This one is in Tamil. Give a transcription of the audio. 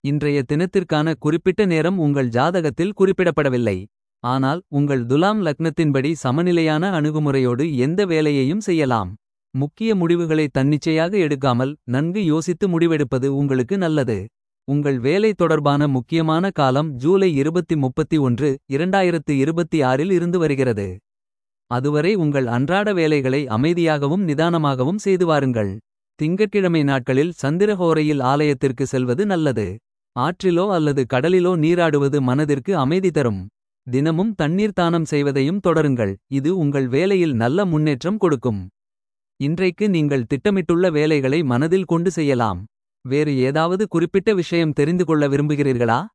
இன்றைய தினத்திற்கான குறிப்பிட்ட நேரம் உங்கள் ஜாதகத்தில் குறிப்பிடப்படவில்லை. ஆனால் உங்கள் துலாம் லக்னத்தின்படி சமநிலையான அணுகுமுறையோடு எந்த வேலையையும் செய்யலாம். முக்கிய முடிவுகளை தன்னிச்சையாக எடுக்காமல் நன்கு யோசித்து முடிவெடுப்பது உங்களுக்கு நல்லது. உங்கள் வேலை தொடர்பான முக்கியமான காலம் ஜூலை 2031 2026 இல் இருந்து வருகிறது. அதுவரை உங்கள் அன்றாட வேலைகளை அமைதியாகவும் நிதானமாகவும் செய்து வாருங்கள். திங்கட்கிழமை நாட்களில் சந்திரஹோரையில் ஆலயத்திற்கு செல்வது நல்லது. ஆற்றிலோ அல்லது கடலிலோ நீராடுவது மனதிற்கு அமைதி தரும். தினமும் தண்ணீர் தானம் செய்வதையும் தொடருங்கள். இது உங்கள் வேலையில் நல்ல முன்னேற்றம் கொடுக்கும். இன்றைக்கு நீங்கள் திட்டமிட்டுள்ள வேலைகளை மனதில் கொண்டு செய்யலாம். வேறு ஏதாவது குறிப்பிட்ட விஷயம் தெரிந்து கொள்ள விரும்புகிறீர்களா.